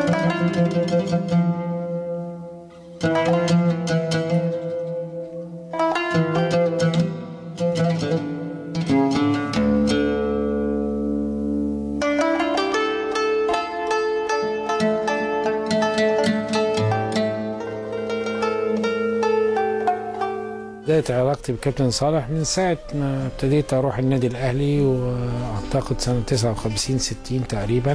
بداية علاقتي بكابتن صالح من ساعة ما ابتديت أروح النادي الأهلي وأعتقد سنة 59 60 تقريبا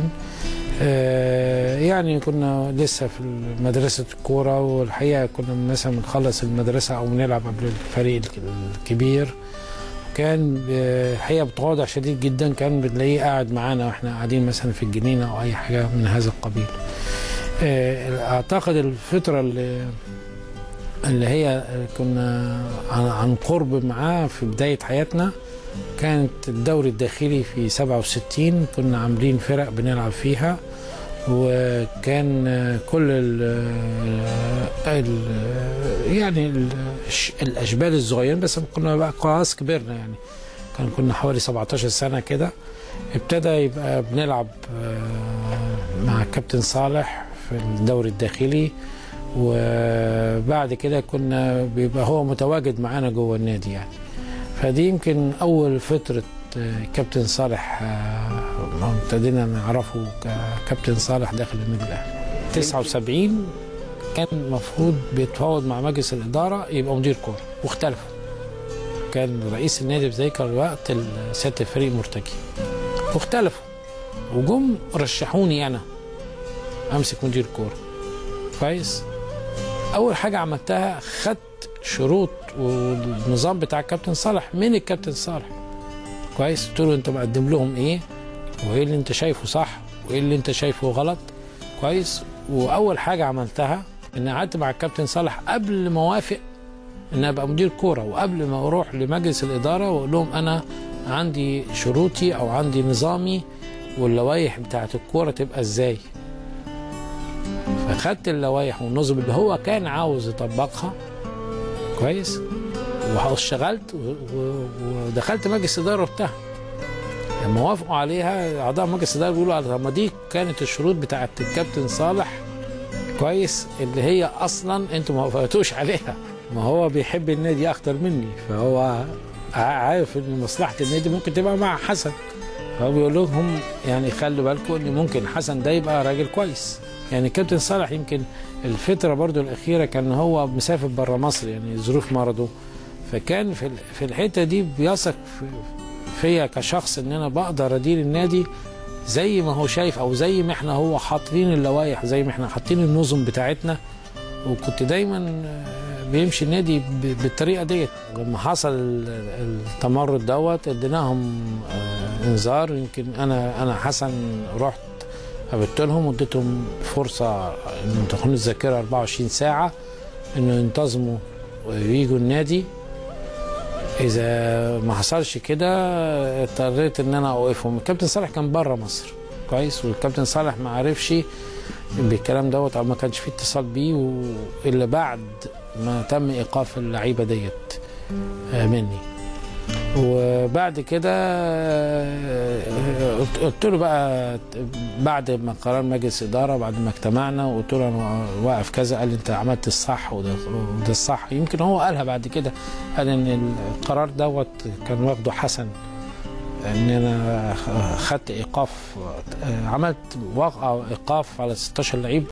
آه، يعني كنا لسه في مدرسة الكورة والحقيقة كنا مثلا بنخلص المدرسة أو بنلعب قبل الفريق الكبير كان ب- الحقيقة بتواضع شديد جدا كان بنلاقيه قاعد معانا واحنا قاعدين مثلا في الجنينة أو أي حاجة من هذا القبيل آه، أعتقد الفترة اللي اللي هي كنا عن- عن قرب معاه في بداية حياتنا كانت الدوري الداخلي في 67 كنا عاملين فرق بنلعب فيها وكان كل ال ال يعني ال الاشبال الصغيرين بس كنا بقى خلاص كبرنا يعني كان كنا حوالي 17 سنه كده ابتدى يبقى بنلعب آه، مع الكابتن صالح في الدوري الداخلي وبعد كده كنا بيبقى هو متواجد معانا جوه النادي يعني فدي يمكن اول فتره آه، كابتن صالح آه، ما ابتدينا نعرفه ككابتن صالح داخل النادي الاهلي 79 كان المفروض بيتفاوض مع مجلس الاداره يبقى مدير كوره واختلفوا كان رئيس النادي في ذلك الوقت سياده الفريق مرتجي واختلفوا وجم رشحوني انا امسك مدير كوره كويس اول حاجه عملتها خدت شروط والنظام بتاع الكابتن صالح من الكابتن صالح كويس قلت له انت مقدم لهم ايه وايه اللي انت شايفه صح وايه اللي انت شايفه غلط كويس واول حاجه عملتها ان قعدت مع الكابتن صالح قبل ما اوافق ان ابقى مدير كوره وقبل ما اروح لمجلس الاداره واقول لهم انا عندي شروطي او عندي نظامي واللوائح بتاعت الكوره تبقى ازاي فخدت اللوائح والنظم اللي هو كان عاوز يطبقها كويس واشتغلت و- و- ودخلت مجلس الاداره بتاعها لما وافقوا عليها اعضاء مجلس الاداره بيقولوا على- طب ما دي كانت الشروط بتاعت الكابتن صالح كويس اللي هي اصلا انتوا ما وافقتوش عليها ما هو بيحب النادي اكتر مني فهو عارف ان مصلحه النادي ممكن تبقى مع حسن فهو بيقول لهم يعني خلوا بالكم ان ممكن حسن ده يبقى راجل كويس يعني كابتن صالح يمكن الفتره برضو الاخيره كان هو مسافر بره مصر يعني ظروف مرضه فكان في ال- في الحته دي بيثق في- فيا كشخص ان انا بقدر ادير النادي زي ما هو شايف او زي ما احنا هو حاطين اللوائح زي ما احنا حاطين النظم بتاعتنا وكنت دايما آه، بيمشي النادي ب- بالطريقه ديت لما حصل ال- التمرد دوت اديناهم آه، انذار يمكن انا انا حسن رحت قابلت لهم واديتهم فرصه ان تكون الذاكره 24 ساعه انه ينتظموا وييجوا النادي اذا ما حصلش كده اضطريت ان انا اوقفهم الكابتن صالح كان بره مصر كويس والكابتن صالح ما عرفش بالكلام دوت او ما كانش فيه اتصال بيه و- الا بعد ما تم ايقاف اللعيبه ديت آه، مني وبعد كده آه، قلت- قلت له بقى بعد ما قرار مجلس اداره بعد ما اجتمعنا وقلت له انا واقف كذا قال لي انت عملت الصح وده وده الصح يمكن هو قالها بعد كده قال ان القرار دوت كان واخده حسن ان انا خدت ايقاف آه، عملت وقع ايقاف على 16 لعيب